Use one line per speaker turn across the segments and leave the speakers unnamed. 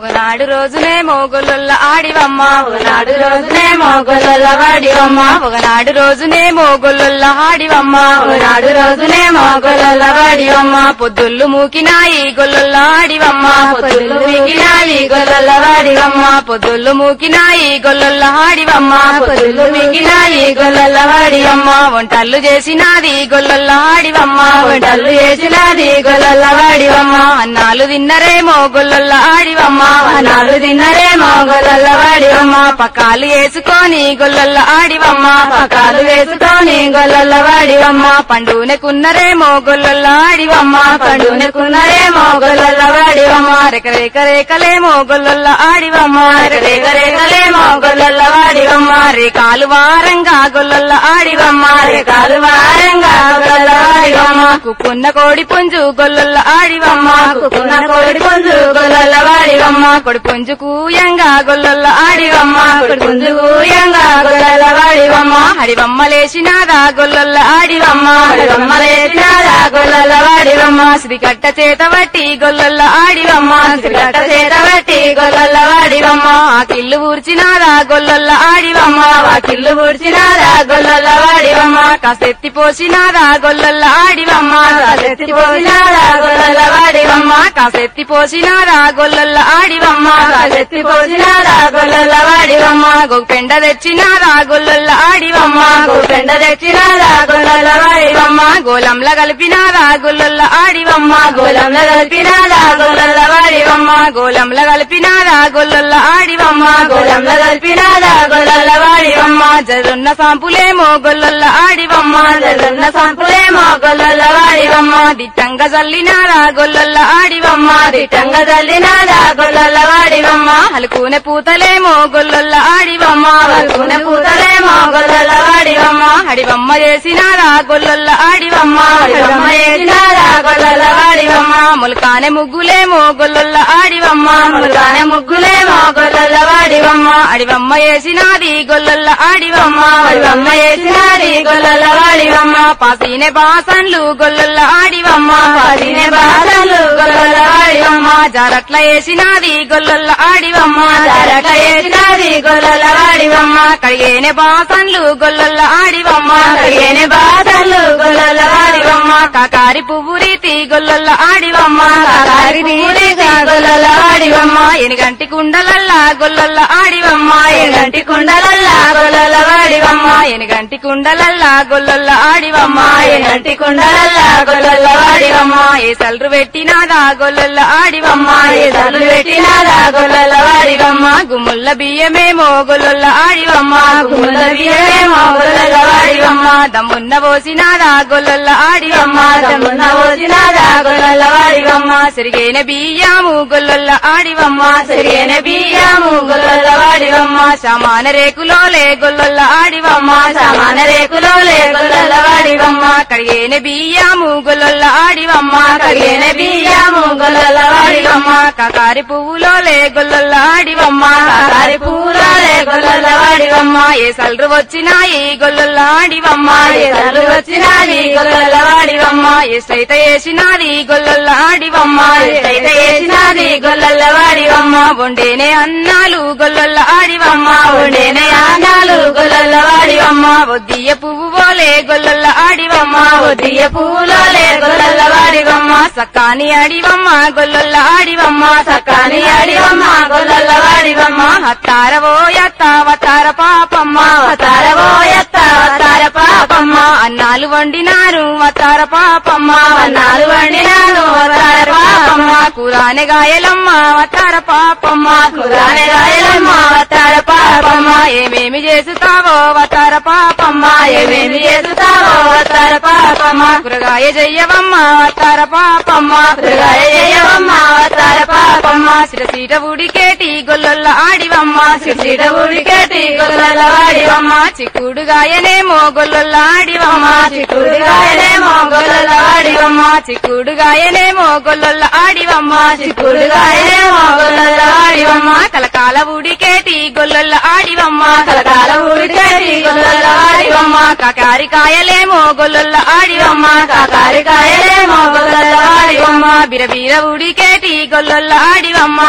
ఒకనాడు రోజునే మోగొల్ల ఆడివమ్మ
నాడు రోజునే మోగొల్ల వాడివమ్మ
ఒకనాడు రోజునే మోగొల్ల ఆడివమ్మ
నాడు రోజునే మోగొల్ల వాడివమ్మ
పొద్దుళ్ళు మూకినాయి గొల్ల ఆడివమ్మ
పొద్దులు మిగిలినాయి గొల్ల వాడివమ్మ
పొద్దుళ్ళు మూకినాయి గొల్ల ఆడివమ్మ
పొద్దులు మిగిలినాయి గొల్ల వాడివమ్మ
వంటల్లు చేసినాది గొల్ల ఆడివమ్మ
వంటలు చేసినది గొల్ల వాడివమ్మ
అన్నాలు తిన్నరేమో గొల్ల ఆడివమ్మ
అన్నాలు తిన్నరేమో గొల్ల వాడివమ్మ
పకాలు వేసుకొని గొల్ల ఆడివమ్మ
పకాలు వేసుకొని గొల్ల వాడివమ్మ
పండునకున్నరేమో గొల్ల ఆడివమ్మ
పండునకున్నరేమో గొల్ల వాడివమ్మ
రేక రేక రేకలేమో గొల్ల ఆడివమ్మ
రేగ రేగలేమో గొల్ల వాడివమ్మ
రేకాలు వారంగా గొల్ల ఆడివమ్మ
రేకాలు వారంగా గొల్ల వాడివమ్మ
కుక్కున్న కోడి పుంజు గొల్ల ఆడివమ్మ
కుక్కున్న కోడి పుంజు గొల్ల వాడివమ్మ
కొడి పుంజు కూయంగా గొల్ల ఆడివమ్మ
పుంజు ఊయంగా గొల్ల వాడివమ్మ
హడివమ్మ లేచినాదా గొల్ల ఆడివమ్మ
వాడివమ్మ లేచినాదా గొల్ల వాడివమ్మ
శ్రీకట్ట చేత బట్టి గొల్ల ఆడివమ్మ
శ్రీకట్ట చేత బట్టి గొల్ల వాడివమ్మ
ఆ కిల్లు ఊర్చినాదా గొల్ల ఆడివమ్మ
వాకిల్లు పూడ్చినాదా గొల్ల వాడివమ్మ
కాసెత్తి పోసినాదా గొల్ల ఆడివమ్మ
కాసెత్తి పోసినాదా గొల్ల వాడివమ్మ
కాసెత్తి పోసినాదా గొల్ల ఆడివమ్మ
కాసెత్తి పోసినాదా గొల్ల వాడివమ్మ
గొప్పెండ తెచ్చినాదా గొల్ల ఆడివమ్మ
పెండ తెచ్చినాదా గొల్ల వాడివమ్మ
గోలంల కలిపినాదా గొల్ల ఆడివమ్మ
గోలంలో కలిపినాదా గొల్ల వాడివమ్మ
గోలంల కలిపినాదా గొల్ల ఆడివమ్మ
గోలంలో కలిపినాదా గొల్ల వాడివమ్మ
జరున్న సాంపులేమో గొల్ల ఆడివమ్మ
జగన్న సంపులేమో గొల్ల వాడివమ్మ
దిట్టంగా జల్లినారా గొల్ల ఆడివమ్మ
దిట్టంగా తల్లినాదా గొల్ల వాడివమ్మ
హలుకునే పూతలేమో గొల్ల ఆడివమ్మ
వల్కున పూతలేమో గొల్ల వాడివమ్మ
అడివమ్మ చేసినారా గొల్ల ఆడివమ్మ
వాడివమ్మ చేసినాదా గొల్ల వాడివమ్మ
ములకానే ముగ్గులేమో గొల్ల ఆడివమ్మ
ముల్గానే ముగ్గులేమో గొల్ల వాడివమ్మ
అడివమ్మ చేసినాది గొల్ల ఆడివమ్మ
వాడివమ్మ చేసినాది గొల్ల వాడివమ్మ
పాసీనే బాసన్లు గొల్ల ఆడివమ్మ
పాసినే బాధలు గొల్ల వాడివమ్మ
జారట్ల వేసినాది గొల్ల ఆడివమ్మ
జారక చేసినాది గొల్ల వాడివమ్మ
కడిగేనే బాసన్లు గొల్ల ఆడివమ్మ
కడిగేనే బాధలు గొల్ల వాడివమ్మ
కాకారి పువ్వు రీతి గొల్ల ఆడివమ్మ
కాకారి పూరిగా గొల్ల వాడివమ్మ
ఎనిగంటి కుండలల్లా గొల్ల ఆడివమ్మ
ఎగంటి కుండలల్లా గొల్ల వాడివమ్మ
ఎనిగంటి కుండలల్లా గొల్ల ఆడివమ్మ
ఎగంటి కుండలల్లా గొల్ల వాడివమ్మ
ఏ సల్రు పెట్టినాదా గొల్ల ఆడివమ్మ
ఏదలు పెట్టినాదా గొల్ల వాడివమ్మ
గుమ్ముల్ల బియ్యమేమో గొల్ల ఆడివమ్మ
గుమ్ముల బియ్యమేమో గొల్ల వాడివమ్మ
దమ్మున్న పోసినాదా గొల్ల ఆడివమ్మ
దమ్మున్న పోసినాదా గొల్ల వాడివమ్మ
సిరిగేన బియ్యము గొల్ల ఆడివమ్మ
సరియన బియ్యము గొల్ల వాడివమ్మ
సమాన రేకులోలే గొల్ల ఆడివమ్మ
సమాన రేకులోలే గొల్ల వాడివమ్మ
కడిగేన బియ్యము గొల్ల ఆడివమ్మ
కడిగిన బియ్యము గొల్ల వాడివమ్మ
కాకారి పువ్వులోలే గొల్ల ఆడివమ్మ
కాకారి పూలే గొల్ల వాడివమ్మ
ఏ సల్రు వచ్చినాయి గొల్ల ఆడివమ్మ
ఏదలు వచ్చినాది గొల్ల వాడివమ్మ
ఎస్తైతే వేసినాది గొల్ల ఆడివమ్మ
అయితే వేసినాది గొల్ల వాడివమ్మ
వండేనే అన్నాలు గొల్ల ఆడివమ్మ
ఉండేనే ఆనాలు గొల్ల వాడివమ్మ
వద్దియ పువ్వు పోలే గొల్ల ఆడివమ్మ
ఉదయ పూలే గొల్ల వాడివమ్మ
సక్కాని ఆడివమ్మ గొల్ల ఆడివమ్మ
సకాని ఆడివమ్మ గొల్ల వాడివమ్మ
హత్తార ఓయత్త వతార పాపమ్మ
అవతారవో ఎత్త అవతార పాపమ్మ
అన్నాలు వండినారు వతార పాపమ్మ
అన్నాలు వండినాను అవతార పాపమ్మ
కూరానే గాయలమ్మ వతార పాపమ్మ
కురానే రాయలమ్మ అవతార పాపమ్మ
ఏమేమి చేస్తావో వతార పాపమ్మ
ఏమేమి చేస్తావో అవతార పాపమ్మ
కూరగాయ చెయ్యవమ్మ వతార పాపమ్మ
కూరగాయ చేయవమ్మ అవతార పాపమ్మ
సిరసీట ఉడికేటి గొల్ల ఆడివమ్మ
సిరిసిట ఉడికేటి గొల్ల వాడివమ్మ
చిక్కుడుగాయనేమో గొల్ల ఆడివమ్మ
చిక్కుడుగాయనేమో గొల్ల వాడివమ్మ
చిక్కుడుగాయనేమో గొల్ల ఆడివమ్మ
చిక్కుడుగాయనేమో గొల్ల వాడివమ్మ
కలకాల ఉడికేటి గొల్ల ఆడివమ్మ
కలకాల ఉడికేటి గొల్ల వాడివమ్మ
కాకారికాయలేమో గొల్ల ఆడివమ్మ
కాకారికాయలేమో గొల్ల వాడివమ్మ
బిరబీర ఉడికేటి గొల్ల ఆడివమ్మ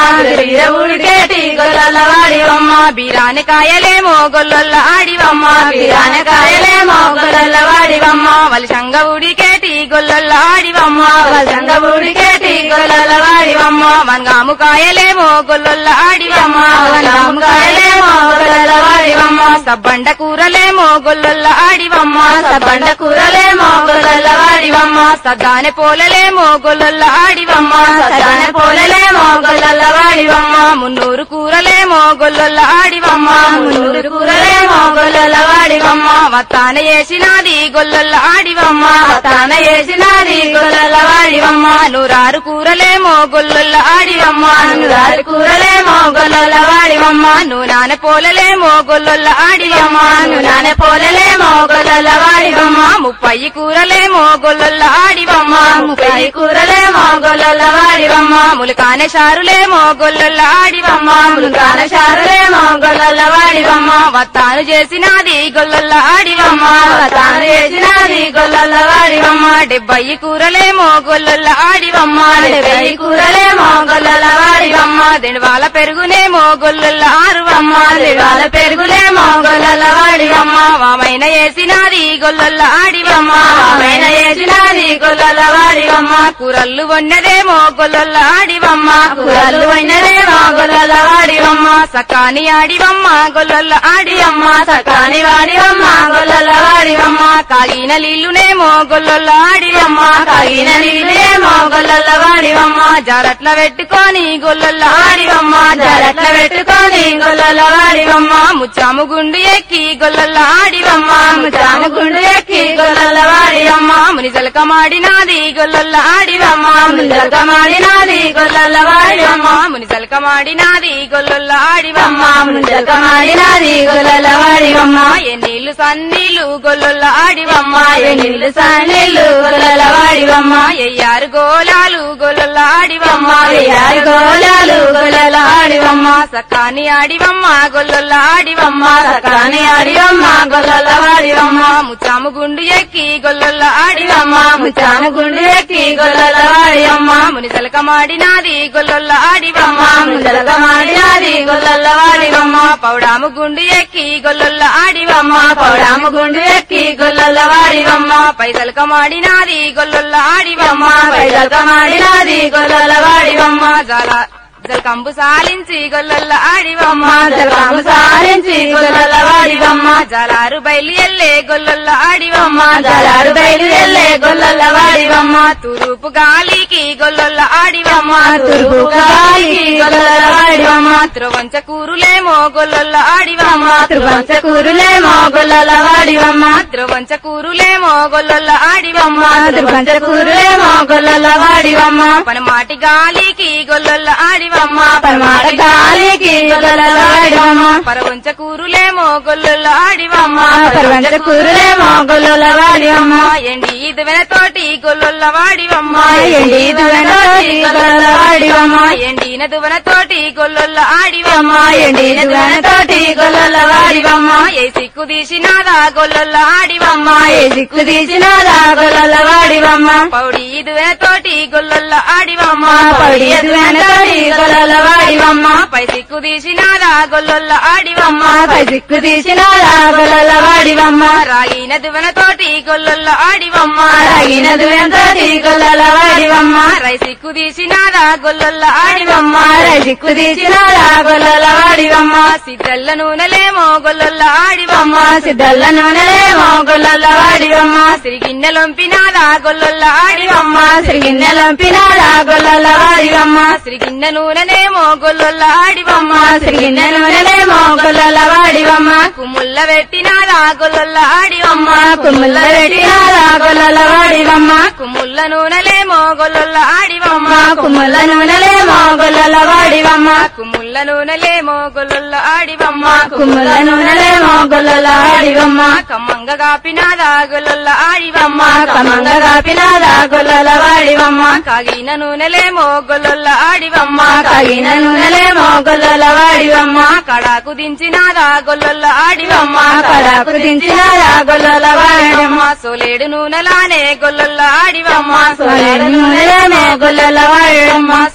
బిర ఉడికేటి గొల్లల వాడివమ్మ
బిరాని కాయలేమో గొల్లొల్ల ఆడివమ్మ
బిరానకాయలేమో గొల్లల వాడివమ్మ
వలసంగ ఉడికేటి గొల్లొల్ల ఆడివమ్మ
వసంగ ఉడికేటి గొల్లల వాడివమ్మ
వంగాము కాయలేమో గొల్లొల్ల ఆడివమ్మ
వనకాయలేమో గొల్లల వాడివమ్మ
సబ్బండ కూరలేమో గొల్లొల్ల ఆడివమ్మ
సబ్బండ కూరలేమో గొల్లల వాడివమ్మ
సద్దానె పోలలేమో గొల్లొల్ల ఆడివమ్మ
సదాన పోలలేమో గొల్లల వాడివమ్మ
మున్నూరు కూరలేమో గొల్లొల్ల ఆడివమ్మ
మున్నూరు కూరలేమో గొల్లల వాడివమ్మ
వత్తాన వేసినది గొల్లొల్ల ఆడివమ్మ
తాన వేసినది గొల్లల వాడివమ్మ
నూరారు కూరలేమో గొల్లొల్ల ఆడివమ్మ
అనురారి కూరలేమో గొల్లల వాడివమ్మ
నూనాన పోలలేమో గొల్లొల్ల ఆడివమ్మ
నానే పోలలేమో గొల్లల వాడివమ్మ
ముప్పై కూరలేమో గొల్లొల్ల ఆడివమ్మ
ముప్పై కూరలేమో గొల్లల వాడివమ్మ
ములకానే షారులేమో గొల్లొల్ల ఆడివమ్మ
ములుగాన శారులేమో గొల్లల వాడివమ్మ
వత్తాను చేసినది గొల్లొల్ల ఆడివమ్మ
తాను వేసినది గొల్లల వాడివమ్మ
డెబ్బై కూరలేమో గొల్లొల్ల ఆడివమ్మ
డెబ్బై కూరలేమో గొల్లల వాడివమ్మ
దెండవాల పెరుగునేమో గొల్లొల్ల ఆరువమ్మ
దివాల పెరుగులేమో గొల్లల వాడివమ్మ
వామైన వేసినది గొల్లొల్ల ఆడివమ్మ
పైన వేసినది గొల్లల వాడివమ్మ
కూరల్లు వండదేమో గొల్లొల్ల ఆడివమ్మ
కూరలు అయినదేమో గొల్లల వాడివమ్మ
సకాని ఆడివమ్మ గొల్లొల్ల ఆడివమ్మ
సకాని వాడివమ్మ గొల్లల వాడివమ్మ
కాగిన నీళ్లునేమో గొల్లొల్ల ఆడివమ్మ
కాగిన నీళ్ళేమో గొల్లల వాడివమ్మ
జారట్ల పెట్టుకొని గొల్లొల్ల ఆడివమ్మ
జరట్ల పెట్టుకొని గొల్లల వాడివమ్మ
ముచ్చాము గుండు ఎక్కి గొల్లొల్ల ఆడివమ్మ
ముచాము గుండు ఎక్కి గొల్లల వాడివమ్మ
మునిజలక మాడినాది గొల్లొల్ల ఆడివమ్మ
ముందరక మాడినాది గొల్లల వాడివమ్మ
మునిజలక మాడినాది గొల్లొల్ల ఆడివమ్మ
ముందరక మాడినాది గొల్లల వాడివమ్మ
ఎన్నీళ్లు సన్నీళ్లు గొల్లొల్ల ఆడివమ్మ
నీళ్ళు సానీళ్ళు గొల్లల వాడివమ్మ
ఎయ్యారు గోలాలు గొల్లొల్ల ఆడివమ్మ
వెయ్యారు గోళాలు గొల్లల వాడివమ్మ
సకాని ఆడివమ్మ గొల్లొల్ల ఆడివమ్మ
సకాని ఆడివమ్మ గొల్లల వాడివమ్మ
ముచ్చాము గుండు ఎక్కి గొల్లొల్ల ఆడివమ్మ
ముచాము గుండు ఎక్కి గొల్లల వాడివమ్మ
మునిజలక మాడినాది గొల్లొల్ల ఆడివమ్మ
ముందరక మాడినాది గొల్లల వాడివమ్మ
పౌడాము గుండు ఎక్కి గొల్లొల్ల ఆడివమ్మ
పౌడాము గుండు ఎక్కి గొల్లల వాడివమ్మ
పైసలక మాడినాది గొల్లొల్ల ఆడివమ్మ
పైదలక మాడినాది గొల్లల వాడివమ్మ
జల జలకంబు సాలించి గొల్లొల్ల ఆడివమ్మ
జలకాము సారించి గొల్లల వాడివమ్మ
జలారు బయలు ఎల్లే గొల్లొల్ల ఆడివమ్మ
జలాడు బయలు ఎల్లే గొల్లల వాడివమ్మ
తూర్పు గాలికి గొల్లొల్ల ఆడివమ్మ
తూర్పు గాలికి గొల్లల వాడివమ్మ
త్రవంచ కూరులేమో గొల్లొల్ల ఆడివమ్మ
త్రివంచ కూరులేమో గొల్లల వాడివమ్మ
త్రవంచ కూరులేమో గొల్లొల్ల ఆడివమ్మ
త్రివంచ కూరులేమో గొల్లల వాడివమ్మ
పనమాటి గాలికి గొల్లొల్ల ఆడివమ్మ
పరమాట గాలికి గొల్లల వాడివమ్మ
పరవంచ కూరులేమో గొల్లొల్ల ఆడివమ్మ
పరవంచ కూరులేమో గొల్లల వాడివమ్మ
ఎండి ఇదివెన తోటి గొల్లొల్ల వాడివమ్మ
ఎండి దువెనతోటి గొల్లల వాడివమ్మ
ఎండిన దువన తోటి గొల్లొల్ల ఆడివమ్మ
ఎండి దువెనతోటి గొల్లల వాడివమ్మ
ఏ సిక్కు తీసినాదా గొల్లొల్ల ఆడివమ్మ
ఏ దిక్కు తీసినాదా గొల్లల వాడివమ్మ
పౌడి ఇదివెన తోటి గొల్లొల్ల ఆడివమ్మ
పడి దువెనతోటి గొల్లల వాడివమ్మ
పై సిక్కు తీసినాదా గొల్లొల్ల ఆడివమ్మ
పై దిక్కు తీసినాదా గొల్లల వాడివమ్మ
రాగిన దువన తోటి గొల్లొల్ల ఆడివమ్మ
రగిన దువెనతోటి గొల్లల వాడివమ్మ
రై సిక్కు తీసినాదా గొల్లొల్ల ఆడివమ్మ
రై దిక్కు తీసినాదా గొల్లల వాడివమ్మ
సిద్ధల్ల నూనెలేమో గొల్లొల్ల ఆడివమ్మ
సిద్ధల్ల నూనెలేమో గొల్లల వాడివమ్మ
సిరిగిన్నెలొంపినాదా గొల్లొల్ల ఆడివమ్మ
సిరిగిన్నెలంపినాదా గొల్లల వాడివమ్మ
సిరిగిన్నె నూనెనేమో గొల్లొల్ల ఆడివమ్మ
సిరిగిన్నె నూనెలేమో గొల్లల వాడివమ్మ
కుమ్ముల్ల పెట్టినాదా గొల్లొల్ల ఆడివమ్మ
కుమ్ముల పెట్టినాదా గొల్లల వాడివమ్మ
కుమ్ముల్ల నూనెలేమో గొల్లొల్ల ఆడివమ్మ
కుమ్ముల నూనెలేమో గొల్లల వాడివమ్మ
కుమ్ముల్ల నూనెలేమో గొల్లొల్ల ఆడివమ్మ
కుమ్ముల నూనెలేమో గొల్లల వాడివమ్మ
కమ్మంగ కాపినాదా గొల్లొల్ల ఆడివమ్మ
కమంగ కాపినాదా గొల్లల వాడివమ్మ
కాగిన నూనెలేమో గొల్లొల్ల ఆడివమ్మ
కగిన నూనెలేమో గొల్లల వాడివమ్మ
కడాకు దించినాదా గొల్లొల్ల ఆడివమ్మ
కడాకు దించినాదా గొల్లల వాడివమ్మ
సోలేడు నూనెలానే గొల్లొల్ల ఆడివమ్మ
సోలేడు నూనెలేమో గొల్లల వాడివమ్మ
సోదిచ్చి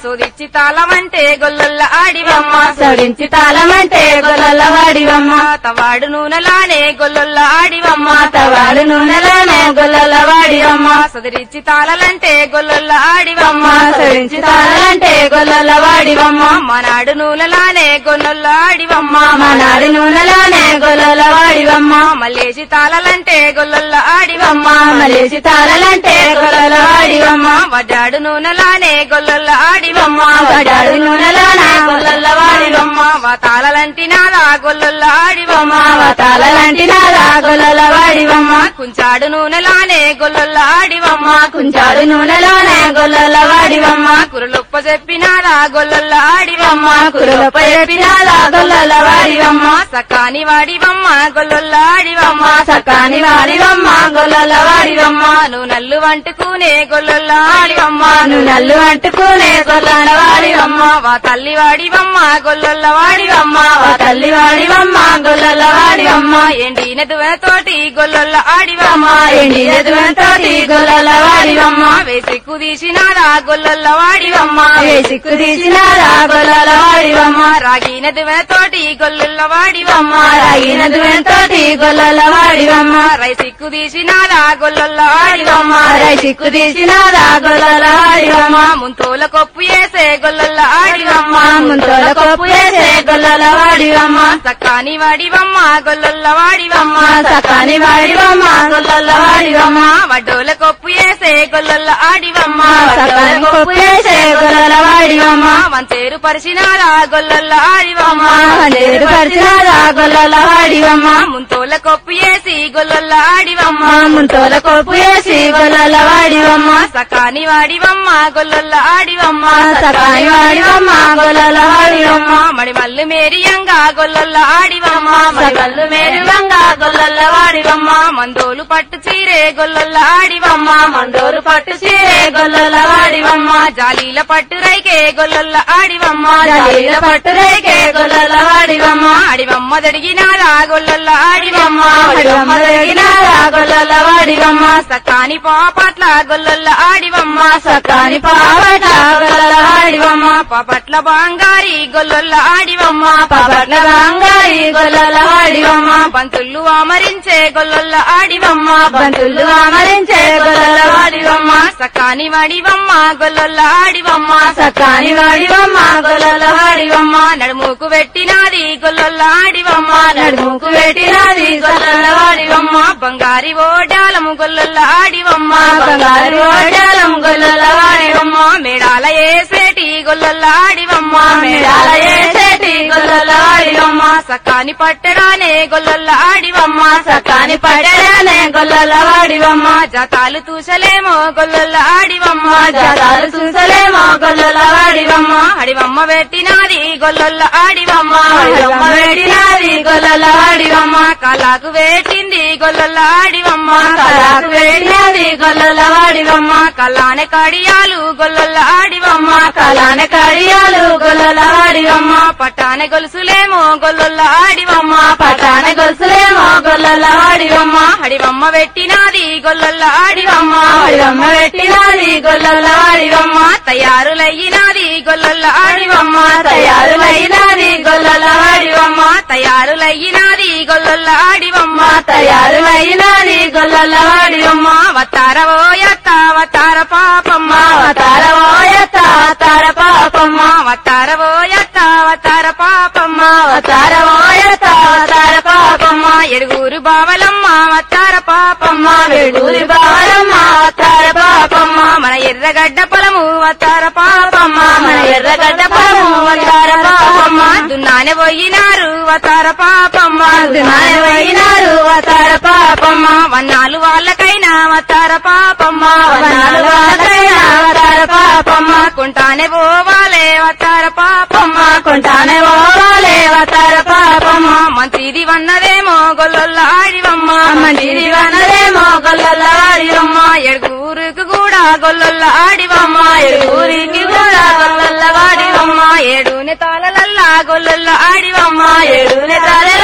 సవరించి తాళమంటే గొల్లొల్ల ఆడివమ్మ
సడించి తాళమంటే గొల్లల వాడివమ్మ
తవాడు నూనెలానే గొల్లొల్ల ఆడివమ్మ
తవాడు నూనెలోనే గొల్లల వాడివమ్మ
సదరిచ్చి తాళలంటే గొల్లొల్ల ఆడివమ్మ
సడించి తాళంటే గొల్లల వాడివమ్మ
మనాడు నూనెలానే గొల్లొల్ల ఆడివమ్మ
మనాడి నూనెలోనే గొల్లల వాడివమ్మ
మల్లేసి తాళలంటే గొల్లొల్ల ఆడివమ్మ
మలేసి తాళలంటే గొల్లల వాడివమ్మ
వడ్డాడు నూనెలానే గొల్లొల్ల ఆడివమ్మ
వడాడు నూనెలోనే గొల్లల వాడివమ్మ
వా తాళలంటి నాదా గొల్లొల్ల ఆడివమ్మ
తాళలంటి నాదా గొల్లల వాడివమ్మ
కుంచాడు నూనెలానే గొల్లొల్ల ఆడివమ్మ
కుంచాడు నూనెలోనే గొల్లల వాడివమ్మ
కురులొప్ప చెప్పినాదా గొల్లొల్ల ఆడివమ్మ
కురులప చెప్పినాదా గొల్లల వాడివమ్మ
సకాని వాడివమ్మ గొల్లొల్ల ఆడివమ్మ
సకాని వాడివమ్మ గొల్లల వాడివమ్మ
నువ్వు నల్లు వంటుకునే గొల్లొల్ల ఆడివమ్మ
నువ్వు నల్లు అంటుకునే గొల్లల వాడివమ్మ
వా తల్లి వాడివమ్మ గొల్లొల్ల వాడివమ్మ
వా తల్లి వాడివమ్మ గొల్లల వాడివమ్మ
ఎండిన దువతోటి గొల్లొల్ల ఆడివమ్మ
ఎండిన దువంతోటి గొల్లల వాడివమ్మ
వేసి కుదీసినాదా గొల్లొల్ల వాడివమ్మ
వేసిక్కు తీసినాదా గొల్లల వాడివమ్మ
రాగిన దువతోటి గొల్లొల్ల వాడివమ్మ
రాగిన దువంతోటి గొల్లల వాడివమ్మ
రైసిక్కు తీసినాదా గొల్లొల్ల ఆడివమ్మ
రైసిక్కు తీసినాదా గొల్లల వాడివమ్మ
ముంతోల కొప్పు వేసే గొల్లొల్ల ఆడివమ్మ
ముంతోల కొప్పు వేసే గొల్లల వాడివమ్మ
సక్కాని వాడివమ్మ గొల్లొల్ల వాడివమ్మ
సకాని వాడివమ్మ గొల్లల వాడివమ్మ
వడ్డోల కొప్పు వేసే గొల్లొల్ల ఆడివమ్మ
సకాని కొప్పు వేసే గొల్లల వాడివమ్మ
వంచేరు పరిచినారా గొల్లొల్ల ఆడివమ్మ
నేరు పరిచినాదా గొల్లల వాడివమ్మ
ముంతోల కొప్పు వేసి గొల్లొల్ల ఆడివమ్మ
ముంతోల కొప్పు వేసి గొల్లల వాడివమ్మ
సకాని వాడివమ్మ గొల్లొల్ల ఆడివమ్మ
సకాని వాడివమ్మ గొల్లల వాడివమ్మ
మడి మల్లు మేరియంగా గొల్లొల్ల ఆడివమ్మ
సకల్లు మేరువంగా గొల్లల వాడివమ్మ
మందోలు పట్టు చీరే గొల్లొల్ల ఆడివమ్మ
మండోరు పట్టు చీరే గొల్లల వాడివమ్మ
జాలీల పట్టు రైకే గొల్లొల్ల ఆడివమ్మ
జలీల పట్టు రేకే గొల్లల వాడివమ్మ
ఆడివమ్మ దడిగినారా గొల్లొల్ల ఆడివమ్మ
వాడివమ్మ జరిగినారా గొల్లల వాడివమ్మ
సకాని పాపట్ల గొల్లొల్ల ఆడివమ్మ
సకాని పావట గొల్లల వాడివమ్మ
పాపట్ల బాంగారి గొల్లొల్ల ఆడివమ్మ
పాపట్ల బంగారి గొల్లల వాడివమ్మ
పంతుళ్ళు ఆమరించే గొల్లొల్ల ఆడివమ్మ
బంతులు అమరించే గొల్లల వాడివమ్మ
సకాని వాడివమ్మ గొల్లొల్ల ఆడివమ్మ
సకాని వాడివమ్మ గొల్లల వాడివమ్మ
నడుముకు పెట్టినాది గొల్లొల్ల ఆడివమ్మ
నడుముకు పెట్టినది గొల్లల వాడివమ్మ
బంగారి ఓడాలము గొల్లొల్ల ఆడివమ్మ
బంగారు ఓడాలం గొల్లల వాడివమ్మ
మేడాల ఏసేటి గొల్లొల్ల ఆడివమ్మ
మేడాల ఏసేటి గొల్లల వాడివమ్మ
సకాని పట్టడానే గొల్లొల్ల ఆడివమ్మ
సకాని పడేనే గొల్లల వాడివమ్మ
జతాలు తూసలేమో గొల్లొల్ల ఆడివమ్మ
జతాలు చూసలేమో గొల్లల వాడివమ్మ
అడివమ్మ పెట్టినాది గొల్లొల్ల ఆడివమ్మ
వాడివమ్మ వేడినాది గొల్లల వాడివమ్మ
కళకు వేటింది గొల్లొల్ల ఆడివమ్మ
కళకు వేడినాది గొల్లల వాడివమ్మ
కళ్ళానే కడియాలు గొల్లొల్ల ఆడివమ్మ
కళాన కడియాలు గొల్లల వాడివమ్మ
పట్టానే గొలుసులేమో గొల్లొల్ల ఆడివమ్మ
పటాన గొలుసులేమో గొల్లల వాడివమ్మ
అడివమ్మ పెట్టినాది గొల్లొల్ల ఆడివమ్మ
వాడివమ్మ పెట్టినాది గొల్లల వాడివమ్మ
తయారులయ్యినాది గొల్లొల్ల ఆడివమ్మ
తయారులైనాది గొల్లల వాడివమ్మ
తయారులయ్యినాది గొల్లొల్ల ఆడివమ్మ
తయారులైనాది గొల్లల వాడివమ్మ
వత్తారవో యత్త వత్తార పాపమ్మ
అవతార ఓయత అవతార పాపమ్మ
వత్తారవో యత్త వత్తార పాపమ్మ
అవతార ఓయత అవతార పాపమ్మ
ఎడుగురు బావలమ్మ వత్తార పాపమ్మ
వెడూరి బాలమ్మ అవతార పాపమ్మ
మన ఎర్రగడ్డ పొలము వత్తార పాపమ్మ
మన ఎర్రగడ్డ పొలము వత్తార పాపమ్మ.
దున్నానే పోయినారు వతార పాపమ్మ
దున్నానే పోయినారు అవతార పాపమ్మ
వన్నాలు వాళ్ళకైనా వతార పాపమ్మ
వనాలు వాళ్ళకైనా అవతార పాపమ్మ
కుంటానే పోవాలే వతార పాపమ్మ
కొంటానే పోవాలే అవతార పాపమ్మ
మంచిది వన్నదేమో గొల్లొల్ల ఆడివమ్మ
మంచిది వనరేమో గొల్లల వాడివమ్మ
ఎడుగురికి కూడా గొల్లొల్ల ఆడివమ్మ
ఊరికి కూడా గొల్లల వాడివమ్మ
ఏడుని తాళలల్లా గొల్లొల్ల ఆడివమ్మ
ఏడునే తలెల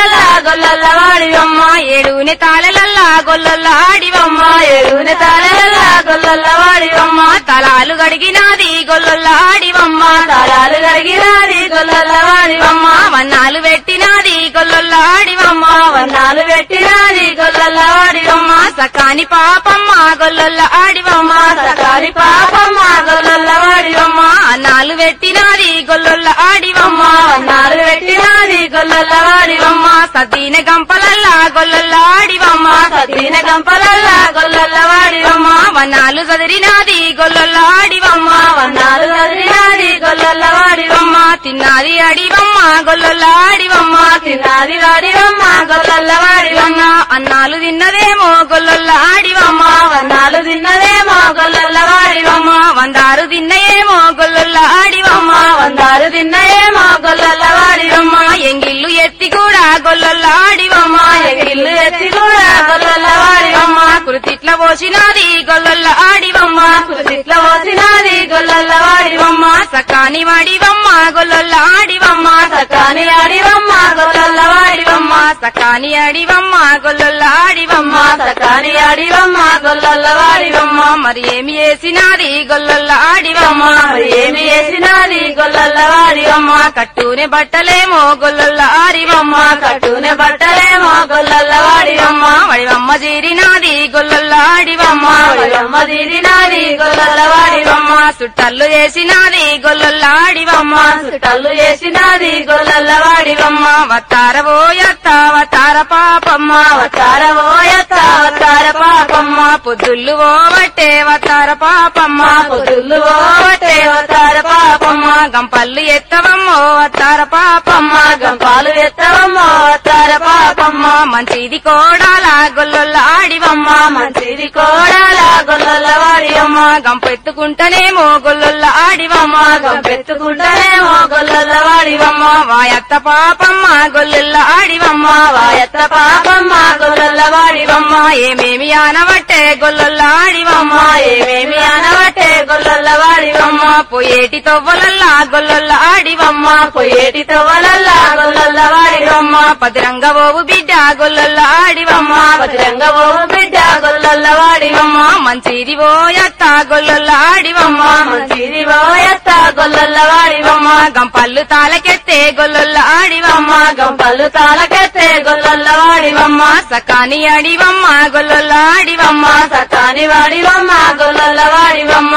గొల్లల వాడివమ్మ
ఏడుని తాళలల్లా గొల్లొల్ల ఆడివమ్మ
ఏడుని తాళల గొల్లల వాడివమ్మ
తలాలు గడిగినాది గొల్లొల్ల ఆడివమ్మ
తాళాలు కడిగినాది గొల్లల వాడివమ్మ
వన్నాలు పెట్టినాది గొల్లొల్ల ఆడివమ్మ
వన్నాలు పెట్టినాది గొల్లల వాడివమ్మ
సకాని పాపమ్మ గొల్లొల్ల ఆడివమ్మ
సకాలి పాపమ్మ గొల్లల వాడివమ్మ
అన్నాలు పెట్టినాది గొల్లొల్ల ఆడివమ్మ
వన్నాలు పెట్టినాది గొల్లల వాడివమ్మ
సతీన గంపలల్లా గొల్లొల్ల ఆడివమ్మ
సతీన గంపలల్ల గొల్లల వాడివమ్మ
వన్నాలు చదిరినాది గొల్లొల్ల ఆడివమ్మ
వన్నాలు చదివినాది గొల్లల వాడివమ్మ
తిన్నాది అడివమ్మ గొల్లొల్ల ఆడివమ్మ
తిన్నాది వాడివమ్మ గొల్లల వాడివమ్మ
అన్నాలు తిన్నదేమో గొల్లొల్ల ఆడివమ్మ
వన్నాలు తిన్నదేమో గొల్లల వాడివమ్మ
వందారు తిన్నయేమో గొల్లొల్ల ఆడివమ్మ
వందారు తిన్నయేమో గొల్లల వాడివమ్మ
ఎంగిల్లు ఎత్తి కూడా గొల్లొల్ల ఆడివమ్మ
ఎగిల్లు ఎత్తి కూడా గొల్లల వాడివమ్మ
కృతిట్ల పోసినాది గొల్లొల్ల ఆడివమ్మ
కుదిట్ల పోసినాది గొల్లల వాడివమ్మ
సకాని వాడివమ్మ గొల్లొల్ల ఆడివమ్మ
సకాని ఆడివమ్మ గొల్లల వాడివమ్మ
సకాని ఆడివమ్మ గొల్లొల్ల ఆడివమ్మ
సకాని ఆడివమ్మ గొల్లల వాడివమ్మ
మరి ఏమి చేసినాది గొల్లొల్ల ఆడివమ్మ
మరి ఏమి చేసినాది గొల్లల వాడివమ్మ
కట్టునే బట్టలేమో గొల్లొల్ల ఆడివమ్మ
కట్టునే బట్టలేమో గొల్లల వాడివమ్మ
వడివమ్మ జీరినాది గొల్లొల్ల ఆడివమ్మ
వాడివమ్మ తీరినాది గొల్లల వాడివమ్మ
సుట్టల్లు చేసినాది గొల్లొల్ల ఆడివమ్మ
చుట్టలు చేసినాది గొల్లల వాడివమ్మ
వత్తార పోయత్త వతార పాపమ్మ
అవతార ఓయత అవతార పాపమ్మ
పొద్దుళ్ళు పోవట్టే వతార పాపమ్మ
పొదులు ఓటే అవతార పాపమ్మ
గంపల్లు ఎత్తవమ్మో వతార పాపమ్మ
గంపాలు ఎత్తవమ్మ అవతార పాపమ్మ
మంచిది కోడాల గొల్లొల్ల ఆడివమ్మ
మంచిది కోడాల గొల్లల వాడివమ్మ
గంపెత్తుకుంటనేమో గొల్లొల్ల ఆడివమ్మ
గంపెత్తుకుంటేనేమో గొల్లల వాడివమ్మ
వాయత్త పాపమ్మ గొల్లొల్ల ఆడివమ్మ
వాయత్త పాపమ్మ గొల్లల వాడివమ్మ
ఏమేమి ఆనవట్టే గొల్లొల్ల ఆడివమ్మ
ఏమేమి అనవటే గొల్లల వాడివమ్మ
పోయేటి తొవ్వలల్లా గొల్లొల్ల ఆడివమ్మ
పొయ్యేటి తవ్వలల్ల గొల్లల వాడివమ్మ
పదిరంగ ఓవు బిడ్డ గొల్లొల్ల ఆడివమ్మ
భద్రంగ ఓ బిడ్డ గొల్లల వాడివమ్మ
మంచిది పోయత్త గొల్లొల్ల ఆడివమ్మ
మంచిది ఓయత్త గొల్లల వాడివమ్మ
గంపల్లు తాళకెత్తే గొల్లొల్ల ఆడివమ్మ
గంపల్లు తాళకెత్తే గొల్లల వాడివమ్మ
సకాని ఆడివమ్మ గొల్లొల్ల ఆడివమ్మ
సకాని వాడివమ్మ గొల్లల వాడివమ్మ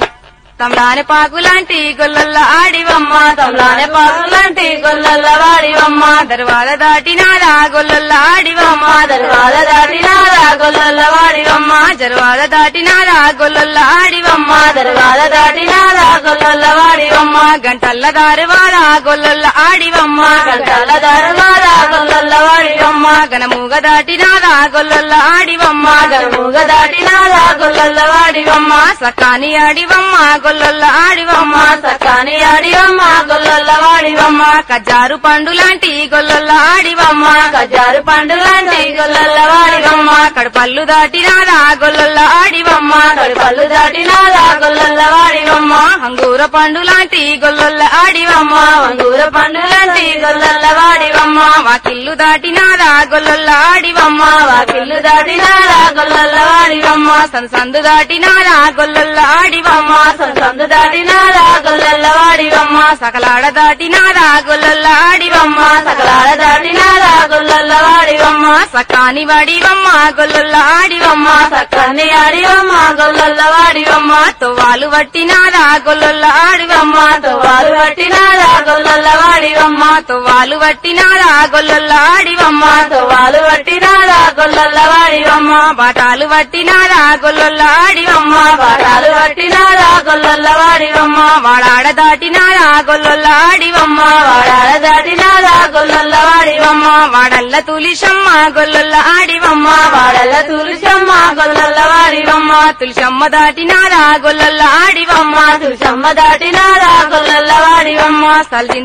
తమలాని పాకులాంటి గొల్లొల్ల ఆడివమ్మ
తమలానే పాసులాంటి గొల్లల వాడివమ్మ
దర్వాద దాటినాదా గొల్లొల్ల ఆడివమ్మ
దర్వాద దాటినారా గొల్లల వాడివమ్మ
జర్వాద దాటినాదా గొల్లొల్ల ఆడివమ్మ
దర్వాద దాటినారా గొల్లల వాడివమ్మ
గంటల్ల దారువాద గొల్లొల్ల ఆడివమ్మ
గంటల దర్వాద గొల్లల వాడివమ్మ
గనముగ దాటినాదా గొల్లొల్ల ఆడివమ్మ
గనుముగ దాటినారా గొల్లల వాడివమ్మ
సకాని ఆడివమ్మ గొల్లొల్ల ఆడివమ్మ
సకాని ఆడివమ్మ గొల్లల వాడివమ్మ
కజారు పండు లాంటి గొల్లొల్ల ఆడివమ్మ
కజారు పండులాంటి గొల్లల వాడివమ్మ
కడుపల్లు దాటినాదా గొల్లొల్ల ఆడివమ్మ
కడుపల్లు దాటినారా గొల్లల వాడివమ్మ
అంగూర పండు లాంటి గొల్లొల్ల ఆడివమ్మ
వంగూర పండులాంటి గొల్లల వాడివమ్మ
వాకిల్లు దాటినాదా గొల్లొల్ల ఆడివమ్మ
వాకిల్లు దాటినారా గొల్లల వాడివమ్మ
సందు దాటినాదా గొల్లొల్ల ఆడివమ్మ
సందు దాటినారా గొల్లల వాడివమ్మ
సకలాడ దాటినాదా గొల్లొల్ల ఆడివమ్మ
సకలాల దాటినారా గొల్లల వాడివమ్మ
సకాని వాడివమ్మ గొల్లొల్ల ఆడివమ్మ
సక్కని ఆడివమ్మ గొల్లల వాడివమ్మ
తొవ్వాలు వట్టినాదా గొల్లొల్ల ఆడివమ్మ
తోవాలు పట్టినారా గొల్లల వాడివమ్మ
తొవ్వాలు వట్టినాదా గొల్లొల్ల ఆడివమ్మ
తోవాలు పట్టినారా గొల్లల వాడివమ్మ
బాటాలు వట్టినాదా గొల్లొల్ల ఆడివమ్మ
బాటాలు పట్టినారా గొల్లల వాడివమ్మ
వాడాడ దాటినాదా గొల్లొల్ల ఆడివమ్మ
వాడాల దాటినారా గొల్లల వాడివమ్మ
వాడల్ల తులిశమ్మ గొల్లొల్ల ఆడివమ్మ
వాడల తులసమ్మ గొల్లల వాడివమ్మ
తులిశమ్మ దాటినాదా గొల్లొల్ల ఆడివమ్మ
తులసమ్మ దాటినారా గొల్లల వాడివమ్మ
సల్జింతలు దాటి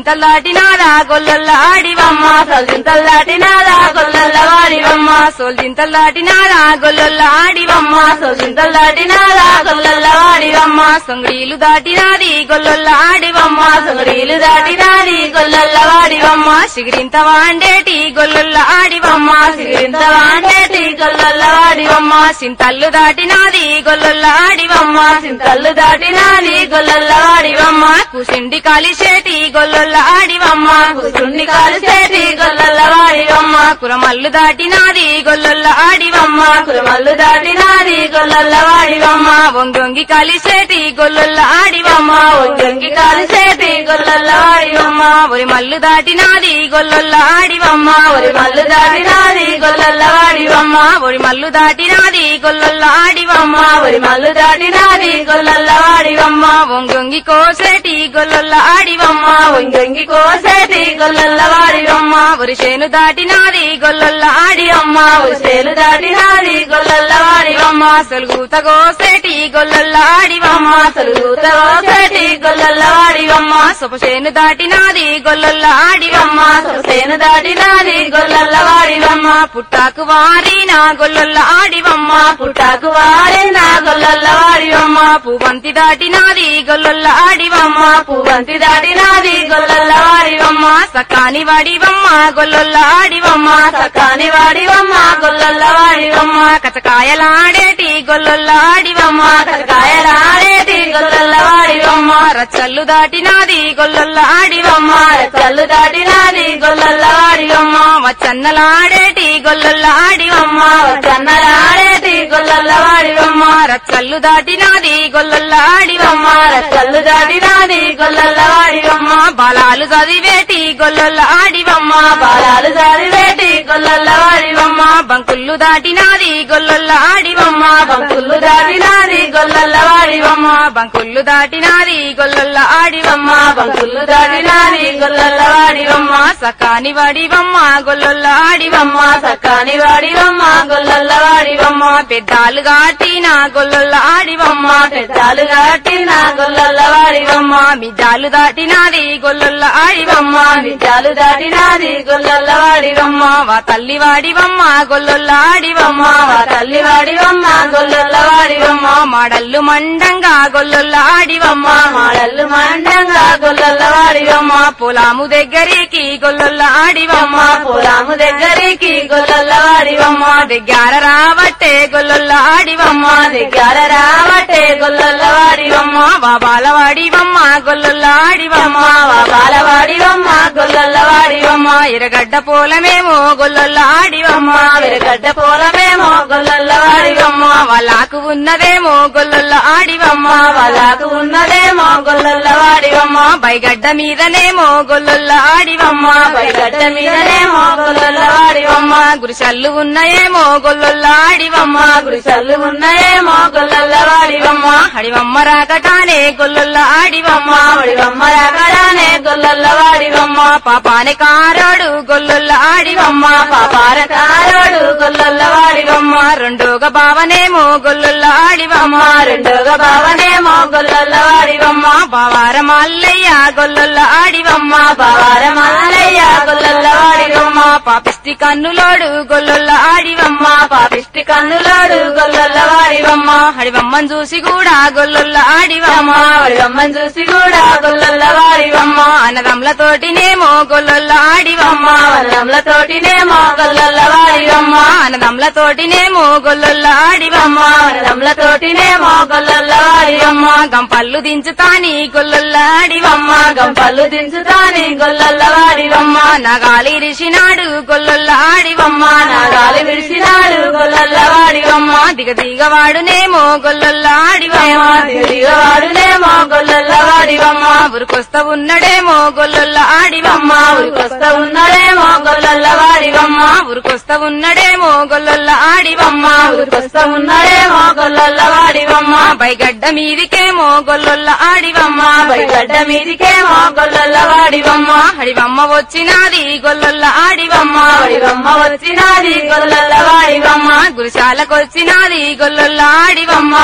దాటినారా గొల్లొల్ల ఆడివమ్మ
సొల్చింతలు దాటినాదా గొల్లల వాడివమ్మ
సోల్జింతలు దాటినారా గొల్లొల్ల ఆడివమ్మ
సొల్చింతలు దాటినాదా గొల్లల వాడివమ్మ
సొంగడీలు దాటినాది గొల్లొల్ల ఆడివమ్మ
సొగడీలు దాటినాది గొల్లల వాడివమ్మ
సిగిరింత వాండేటి గొల్లొల్ల ఆడివమ్మ
సిరింత వాడేటి గొల్లల వాడివమ్మ
సింతల్లు దాటినాది గొల్లొల్ల ఆడివమ్మ
చింతలు దాటినాది గొల్లల వాడివమ్మ
కుసిండి కాలిసేటి గొల్లొల్ల ఆడివమ్మ
కుసుండి కాలిసేటి గొల్లల వాడివమ్మ
కురమల్లు దాటినాది గొల్లొల్ల ఆడివమ్మ
కురమల్లు దాటినాది గొల్లల వాడివమ్మ
వంగొంగి కలిసేటి గొల్లొల్ల ఆడివమ్మ
ఒంగి కాలిసేటి గొల్లల వాడివమ్మ
ఒరి మల్లు దాటినాది గొల్లొల్ల ఆడివమ్మ
ఒరి మల్లు దాటినాది గొల్లల వాడివమ్మ
ఒరి మల్లు దాటినాది గొల్లొల్ల ఆడివమ్మ
ఒరి మల్లు దాటినాది గొల్లల వాడివమ్మ
వంగొంగి కోసేటి గొల్లొల్ల ఆడివమ్మ
ఒంగి కోసేటి గొల్లల వాడివమ్మ
ఒరి చేను దాటినాది గొల్లొల్ల ఆడివమ్మ
ఉసేలు దాటినాది గొల్లల వాడివమ్మ
సొలుగుత కోసేటి గొల్లొల్ల ఆడివమ్మ
సలుగుత కోసేటి గొల్లల వాడివమ్మ
సొపసేను దాటినాది గొల్లొల్ల ఆడివమ్మ
సేను దాటినాది గొల్లల వాడివమ్మ
పుట్టాకు వారిన గొల్లొల్ల ఆడివమ్మ
పుట్టాకు వాడిన గొల్లల వాడివమ్మ
పువ్వంతి దాటినాది గొల్లొల్ల ఆడివమ్మ
పువ్వంతి దాటినాది గొల్లల వాడివమ్మ
సకాని వాడివమ్మ గొల్లొల్ల ఆడివమ్మ
సకాని వాడివమ్మ గొల్లల వాడివమ్మ
కచకాయలాడేటి గొల్లొల్ల ఆడివమ్మ
కరకాయలాడేటి గొల్లల వాడివమ్మ
రచ్చల్లు దాటినాది గొల్లొల్ల ఆడివమ్మ
కళ్ళు దాటినాది గొల్లల వాడివమ్మ
వచ్చన్నలాడేటి గొల్లొల్ల ఆడివమ్మ
కన్నలాడేటి గొల్లల వాడివమ్మ
రచ్చల్లు దాటినాది గొల్లొల్ల ఆడివమ్మ
కళ్ళు దాటినాది గొల్లల వాడివమ్మ
బాలాలు చదివేటి గొల్లొల్ల ఆడివమ్మ
బాలాలు జారివేటి గొల్లల వాడివమ్మ
బంకుళ్ళు దాటినాది గొల్లొల్ల ఆడివమ్మ
బంకులు దాటినాది గొల్లల వాడివమ్మ
బంకుళ్ళు దాటినాది గొల్లొల్ల ఆడివమ్మ
బంకులు దాటినాది గొల్లల వాడివమ్మ
సకాని వాడివమ్మ గొల్లొల్ల ఆడివమ్మ
సకాని వాడివమ్మ గొల్లల వాడివమ్మ
పెద్దాలు దాటిన గొల్లొల్ల ఆడివమ్మ
పెద్దాలు దాటిన గొల్లల వాడివమ్మ
మిద్దాలు దాటినాది గొల్లొల్ల ఆడివమ్మ
విద్యాలు దాటినాది గొల్లల వాడివమ్మ
వా తల్లి వాడివమ్మ గొల్లొల్ల ఆడివమ్మ
వా తల్లి వాడివమ్మ గొల్లల వాడివమ్మ
మాడల్లు మండంగా గొల్లొల్ల ఆడివమ్మ
మాడల్లు మండంగా గొల్లల వాడివమ్మ
పొలాము దగ్గరికి గొల్లొల్ల ఆడివమ్మ
పొలాము దగ్గరికి గొల్లల వాడివమ్మ
దగ్గర రావట్టే గొల్లొల్ల ఆడివమ్మ
దగ్గర రావటే గొల్లల వాడివమ్మ
బాబాల వాడివమ్మ గొల్లొల్ల ఆడివమ్మ
వా బాలవాడివమ్మ గొల్లల వాడివమ్మ
ఎరగడ్డ పోలమేమో గొల్లొల్ల ఆడివమ్మ
విరగడ్డ పోలమేమో గొల్లల వాడివమ్మ
వాళ్ళకు ఉన్నదేమో గొల్లొల్ల ఆడివమ్మ
వాళ్ళకు ఉన్నదేమో గొల్లల వాడివమ్మ
బైగడ్డ మీదనేమో గొల్లొల్ల ఆడివమ్మ
పైగడ్డ మీదనేమో గొల్లల వాడివమ్మ
గురిసల్లు ఉన్నాయేమో గొల్లొల్ల ఆడివమ్మ
గుడిసెల్లు ఉన్నాయేమో గొల్లల వాడివమ్మ
హడివమ్మ రాకటానే గొల్లొల్ల ఆడివమ్మ
వాడివమ్మ రాకడానే గొల్లల వాడివమ్మ
పాపానే కారోడు గొల్లొల్ల ఆడివమ్మ
పాపార కారోడు గొల్లల వాడివమ్మ
రెండోగ బావనేమో గొల్లొల్ల ఆడివమ్మ
రెండోగా బావనేమో గొల్లల వాడివమ్మ
బావార మల్లయ్య గొల్లొల్ల ఆడివమ్మ
బావార మల్లయ్య గొల్లల వాడివమ్మ
పాపిష్టి కన్నులోడు గొల్లొల్ల ఆడివమ్మ
పాపిష్టి కన్నులాడు గొల్లల వాడివమ్మ
హడివమ్మని చూసి కూడా గొల్లొల్ల ఆడివమ్మ
వాడివమ్మని చూసి కూడా గొల్లల వాడివమ్మ
అన్నదమ్లతోటినేమో గొల్లొల్ల ఆడివమ్మ
వల్లంలతోటినేమో గొల్లల వాడివమ్మ
అన్నదమ్లతోటినేమో గొల్లొల్ల ఆడివమ్మ
వల్లంలతోటినేమో గొల్లల వాడివమ్మ
గంపల్లు దించుతాని గొల్లొల్ల ఆడివమ్మ
గంపలు దించుతాని గొల్లల వాడివమ్మ
నగాలి రిషినాడు గొల్లొల్ల ఆడివమ్మ
నాగాలి విడిచినాడు గొల్లల వాడివమ్మ
దిగ దిగవాడునేమో గొల్లొల్ల ఆడివమ్మ
దిగవాడునేమో గొల్లల వాడివమ్మ
ఉరికొస్త ఉన్నడేమో గొల్లొల్ల ఆడివమ్మ
ఊరికొస్తా ఉన్నాడేమో గొల్లల వాడివమ్మ
ఉరికొస్త ఉన్నడేమో గొల్లొల్ల ఆడివమ్మ
ఊరికొస్తా ఉన్నాడేమో గొల్లల వాడివమ్మ
బైగడ్డ మీదికేమో గొల్లొల్ల ఆడివమ్మ
పైగడ్డ మీదికేమో గొల్లల వాడివమ్మ
హడివమ్మ వచ్చినాది గొల్లొల్ల ఆడివమ్మ
వాడివమ్మ వచ్చినాది గొల్లల వాడివమ్మ
గురిశాలకొచ్చినాది గొల్లొల్ల ఆడివమ్మ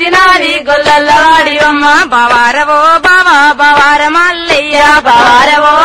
గుడిశాలకొచ్చినాది గొల్లల వాడివమ్మ
బావారవో బావా బావార మల్లయ్య
బావారవో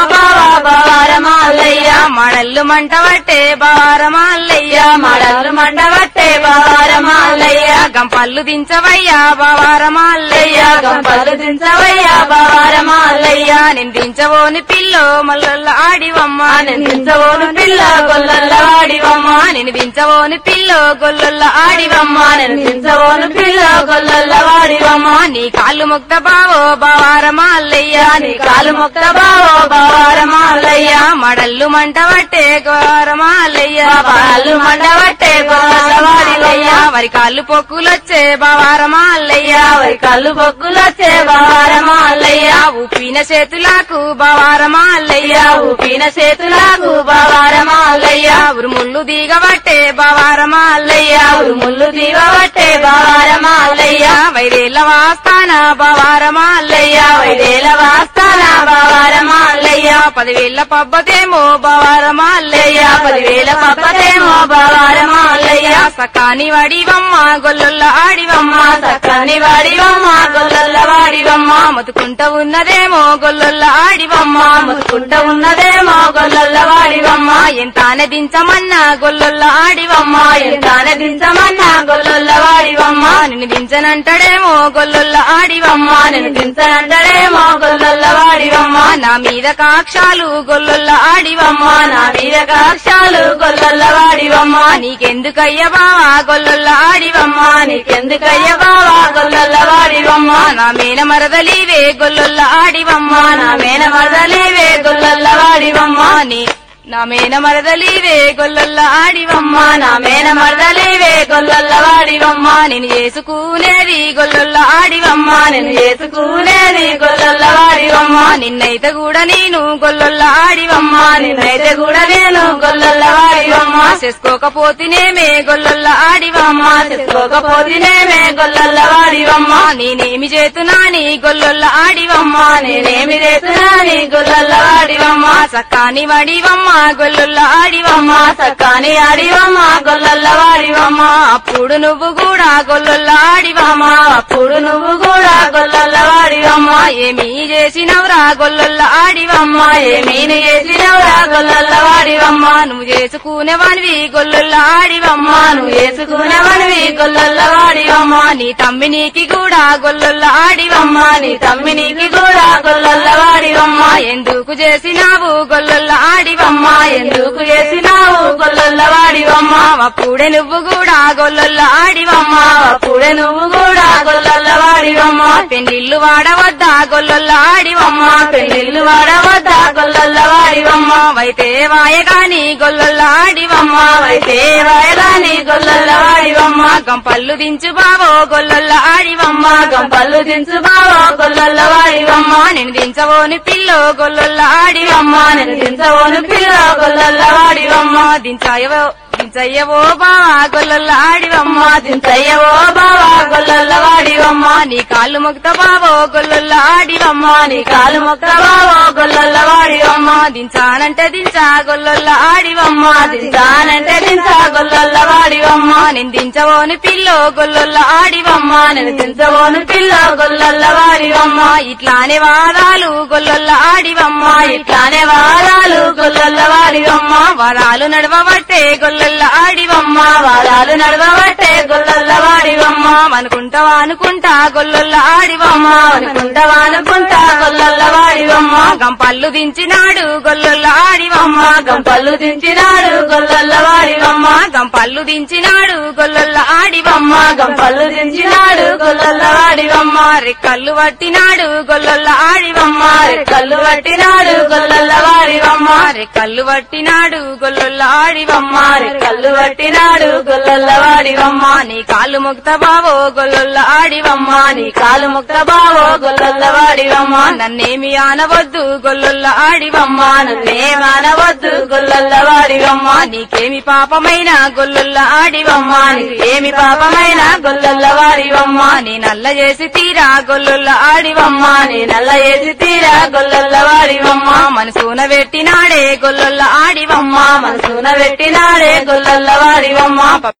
మడల్లు మంట పట్టే బావారమాల్లయ్య
మడలు మండబట్టే బావారమాలయ్య
గంపల్లు దించవయ్యా బావారమాల్లయ్య
గంపలు దించవయ్యా బావారమాలయ్య
నేను దించబోని పిల్లో మల్లొల్ల ఆడివమ్మ
నిందించబోను పిల్ల గొల్లల్ల వాడివమ్మ
నేను దించబోని పిల్లో గొల్లొల్ల ఆడివమ్మ
నిందించబోను పిల్ల గొల్లల్ల వాడివమ్మ
నీ కాళ్ళు ముక్త బావో బావారమాల్లయ్య
నీ కాలు మొక్క బావో బావారమాలయ్య
మడల్లు మంట పట్టే గోరమాల్లయ్య
బాలు మండబట్టే గొల్లల్ల వాడివయ్య
మరి కాళ్ళు పొక్కులొచ్చే బావారమాల్లయ్య
వరి కళ్ళు బొగ్గులొచ్చే బావారమాలయ్య
ఉప్పిన చేతులకు బావారమాల్లయ్య
ఊపిన చేతులకు బావారమాలయ్య
ఉరుముళ్ళు దిగబట్టే బావారమాల్లయ్య
ముళ్ళు దీవబట్టే బావారమాలయ్య
వైరేళ్ళ వాస్తాన బావారమాల్లయ్య
వైదేల వాస్తాన బావారమాలయ్య
పదివేళ్ల పబ్బతేమో బావారమాల్లయ్య
పదివేల పప్పదేమో బావారమాలయ్య
సకాని వడివమ్మ గొల్లొల్ల ఆడివమ్మ
సక్కని వాడివమ్మ గొల్లల్ల వాడివమ్మ
మతుకుంట ఉన్నదేమో గొల్లొల్ల ఆడివమ్మ
ముసుకుంట ఉన్నదేమో గొల్లల్ల వాడివమ్మ
ఎంతానే దించమన్నా గొల్లొల్ల ఆడివమ్మ
ఎంతాన దించమన్నా గొల్లల్ల వాడివమ్మ
నిన్ను దించనంటాడేమో గొల్లొల్ల ఆడివమ్మ
నేను దించనంటడేమో గొల్లల్ల వాడివమ్మ
నా మీద కాక్షాలు గొల్లొల్ల ఆడివమ్మ
నా మీద కాక్షాలు గొల్లల్ల వాడివమ్మ
నీకెందుకయ్య బావా గొల్లొల్ల ఆడివమ్మ
నీకెందుకయ్య బావా గొల్లల్ల వాడివమ్మ
నా మేన మరదలివే గొల్లొల్ల ఆడివమ్మ
నా మేన మరదలేవే గొల్లల్ల వాడివమ్మ
నీ నా మేన మరదలివే గొల్లొల్ల ఆడివమ్మ
నా మేన మరదలేవే గొల్లల్ల వాడివమ్మ
నేను చేసుకునేది గొల్లొల్ల ఆడివమ్మ
నేను చేసుకునేది గొల్లల్ల వాడివమ్మ
నిన్నైతే కూడా నేను గొల్లొల్ల ఆడివమ్మ
నిన్నైతే కూడా నేను గొల్లల్ల వాడివమ్మ
చేసుకోకపోతేనేమే గొల్లొల్ల ఆడివమ్మ
చేసుకోకపోతేనేమే గొల్లల్ల వాడివమ్మ
నేనేమి చేతునాని గొల్లొల్ల ఆడివమ్మ
నేనేమి చేస్తున్నా నీ గొల్లల్ల వాడివమ్మ
సక్కాని వడివమ్మ గొల్లొల్ల ఆడివమ్మ
సక్కాని ఆడివమ్మ గొల్లల్ల వాడివమ్మ
అప్పుడు నువ్వు కూడా గొల్లొల్ల ఆడివమ్మ
అప్పుడు నువ్వు కూడా గొల్లల్ల వాడివమ్మ
ఏమీ చేసినవురా గొల్లొల్ల ఆడివమ్మ
ఏమీని చేసినవురా గొల్లల్ల వాడివమ్మ
నువ్వు చేసుకునేవానివి గొల్లొల్ల ఆడివమ్మ
నువ్వు చేసుకునేవనివి గొల్లల్ల వాడివమ్మ
నీ తమ్మి నీకి కూడా గొల్లొల్ల ఆడివమ్మ
నీ తమ్మి నీకి కూడా గొల్లల్ల వాడివమ్మ
ఎందుకు చేసినావు గొల్లొల్ల ఆడివమ్మ
ఎందుకు చేసినావు గొల్లల్ల వాడివమ్మ
అప్పుడే నువ్వు కూడా గొల్లొల్ల ఆడివమ్మ
అప్పుడే నువ్వు కూడా గొల్లల్ల వాడివమ్మ
పెళ్లిళ్ళు వాడవద్దా గొల్లొల్ల ఆడివమ్మ
పెళ్లిళ్ళు వాడవద్దా గొల్లల్ల వాడివమ్మ
వైతే వాయగాని గొల్లొల్ల ఆడివమ్మ
అయితే రాయదాని గొల్లల్ల వాడివమ్మ
గంపల్లు దించు బావో గొల్లొల్ల ఆడివమ్మ
గంపల్లు దించు బావా గొల్లల్ల వాడివమ్మ
నేను దించవోని పిల్లో గొల్లొల్ల ఆడివమ్మ
నేను దించవోను పిల్ల గొల్లల్ల వాడివమ్మ
దించాయవో దించయ్యవో బావా గొల్లొల్ల ఆడివమ్మ
దించయ్యవో బావా గొల్లల్ల వాడివమ్మ
నీ కాళ్ళు మొక్త బావో గొల్లొల్ల ఆడివమ్మ
నీ కాలు మొక్క బావో గొల్లల్ల వాడివమ్మ
దించానంటే దించా గొల్లొల్ల ఆడివమ్మ
దించానంటే దించా గొల్లల్ల వాడివమ్మ
నేను దించవోని పిల్లో గొల్లొల్ల ఆడివమ్మ
నేను దించవోను పిల్ల గొల్లల్ల వాడివమ్మ
ఇట్లానే వాదాలు గొల్లొల్ల ఆడివమ్మ
ఇట్లానే వారాలు గొల్లల్ల వాడివమ్మ
వాదాలు నడవబట్టే గొల్లొల్ల ఆడివమ్మ
వారాలు నడవబట్టే గొల్లల్ల వాడివమ్మ
అనుకుంటావా అనుకుంటా గొల్లొల్ల ఆడివమ్మ
అనుకుంటావా అనుకుంటా గొల్లల్ల వాడివమ్మ
గంపల్లు దించినాడు గొల్లొల్ల ఆడివమ్మ
గంపల్లు దించినాడు గొల్లల్ల వాడివమ్మ
గంపల్లు దించినాడు గొల్లొల్ల ఆడివమ్మ
గంపల్లు దించినాడు గొల్లల్ల వాడివమ్మ
రెక్కల్లు పట్టినాడు గొల్లొల్ల ఆడివమ్మ
కళ్ళు పట్టినాడు గొల్లల్ల వాడివమ్మ
రెక్కల్లు పట్టినాడు గొల్లొల్ల ఆడివమ్మ
కళ్ళు పట్టినాడు గొల్లల్ల వాడివమ్మ
నీ కాళ్ళు ముక్త బావో గొల్లొల్ల ఆడివమ్మ
నీ కాలు ముక్త బావో గొల్లల్ల వాడివమ్మ
నన్నేమి ఆనవద్దు గొల్లొల్ల ఆడివమ్మ
నన్నేమనవద్దు గొల్లల్ల వాడివమ్మ
నీకేమి పాపమైన గొల్లొల్ల ఆడివమ్మ
ఏమి పాపమైన గొల్లల్ల వాడివమ్మ
నీ నల్ల చేసి తీరా గొల్లొల్ల ఆడివమ్మ
నీ నల్ల ఏసి తీరా గొల్లల్ల వాడివమ్మ
మనసున పెట్టినాడే గొల్లొల్ల ఆడివమ్మ
మనసున పెట్టినాడే గొల్లల్ల వాడివమ్మ